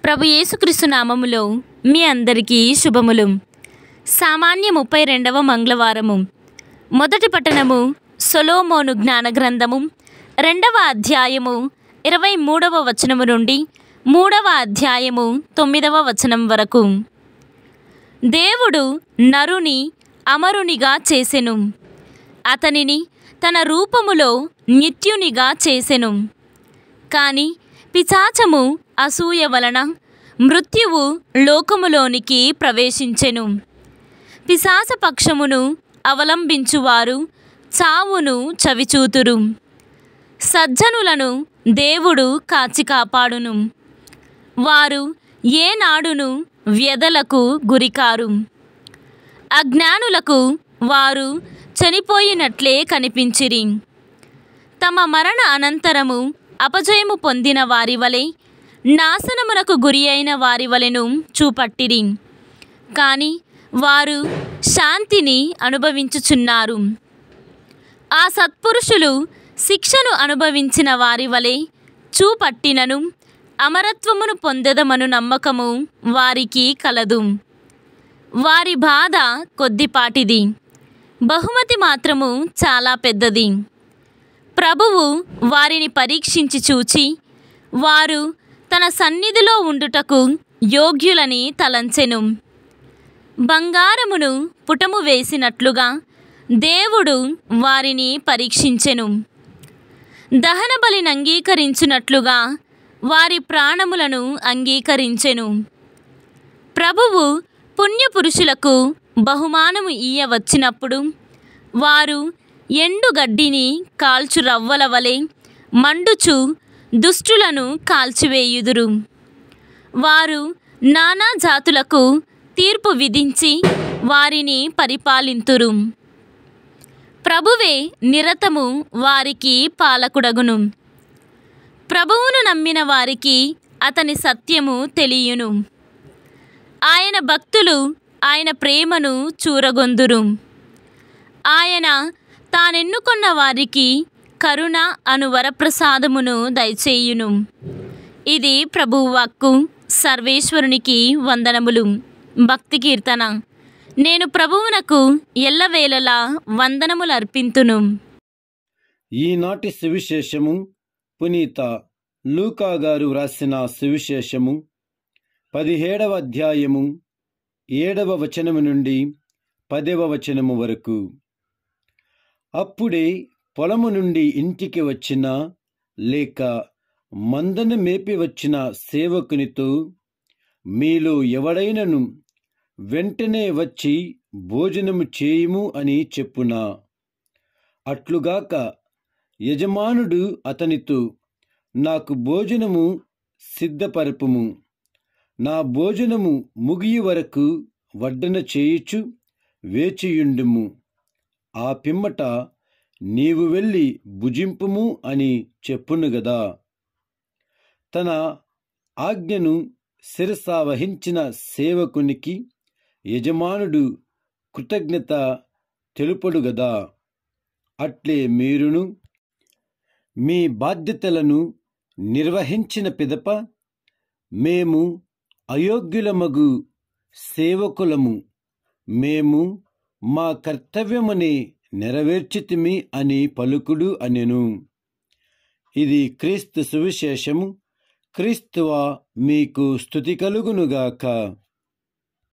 ప్రభు యేసుక్రీస్తు నామములో మీ అందరికీ శుభములు సామాన్య ముప్పై రెండవ మంగళవారము మొదటి పట్టణము సొలోమోను జ్ఞాన గ్రంథము రెండవ అధ్యాయము ఇరవై మూడవ వచనము నుండి మూడవ అధ్యాయము తొమ్మిదవ వచనం వరకు దేవుడు నరుని అమరునిగా చేసెను అతనిని తన రూపములో నిత్యునిగా చేసెను కాని పిచాచము అసూయ వలన మృత్యువు లోకములోనికి ప్రవేశించెను పిశాచ పక్షమును అవలంబించువారు చావును చవిచూతురు సజ్జనులను దేవుడు కాచి కాపాడును వారు ఏనాడును వ్యధలకు గురికారు అజ్ఞానులకు వారు చనిపోయినట్లే కనిపించిరి తమ మరణ అనంతరము అపజయము పొందిన వారి వలె నాశనమునకు గురి అయిన వారి వలెను చూపట్టిరి కానీ వారు శాంతిని అనుభవించుచున్నారు ఆ సత్పురుషులు శిక్షను అనుభవించిన వారి వలె చూపట్టినను అమరత్వమును పొందదమను నమ్మకము వారికి కలదు వారి బాధ కొద్దిపాటిది బహుమతి మాత్రము చాలా పెద్దది ప్రభువు వారిని పరీక్షించి చూచి వారు తన సన్నిధిలో ఉండుటకు యోగ్యులని తలంచెను బంగారమును పుటము వేసినట్లుగా దేవుడు వారిని పరీక్షించెను దహన బలిని అంగీకరించినట్లుగా వారి ప్రాణములను అంగీకరించెను ప్రభువు పుణ్యపురుషులకు బహుమానము ఇయ్య వచ్చినప్పుడు వారు ఎండు గడ్డిని కాల్చు రవ్వల వలె మండుచు దుష్టులను కాల్చివేయుదురు వారు నానా జాతులకు తీర్పు విధించి వారిని పరిపాలింతురు ప్రభువే నిరతము వారికి పాలకుడగును ప్రభువును నమ్మిన వారికి అతని సత్యము తెలియను ఆయన భక్తులు ఆయన ప్రేమను చూరగొందురు ఆయన తానెన్నుకొన్న వారికి కరుణ అను వరప్రసాదమును దయచేయును ఇది ప్రభువు వాక్కు సర్వేశ్వరునికి వందనములు భక్తి కీర్తన నేను ప్రభువునకు ఎల్లవేళలా వందనములు అర్పింతును ఈనాటి సువిశేషము పునీత లూకా గారు వ్రాసిన సువిశేషము పదిహేడవ అధ్యాయము ఏడవ వచనము నుండి పదవ వచనము వరకు అప్పుడే పొలము నుండి ఇంటికి వచ్చిన లేక మందను మేపి వచ్చిన సేవకునితో మీలో ఎవడైనను వెంటనే వచ్చి భోజనము చేయుము అని చెప్పునా అట్లుగాక యజమానుడు అతనితో నాకు భోజనము సిద్ధపరపుము నా భోజనము ముగియ వరకు వడ్డన చేయుచు వేచియుండుము ఆ పిమ్మట నీవు వెళ్ళి భుజింపుము అని చెప్పును గదా తన ఆజ్ఞను శిరస వహించిన సేవకునికి యజమానుడు కృతజ్ఞత తెలుపడు గదా అట్లే మీరును మీ బాధ్యతలను నిర్వహించిన పిదప మేము అయోగ్యులమగు సేవకులము మేము మా కర్తవ్యమని నెరవేర్చితిమి అని పలుకుడు అనెను ఇది క్రీస్తు సువిశేషము క్రీస్తువా మీకు స్థుతి కలుగునుగాక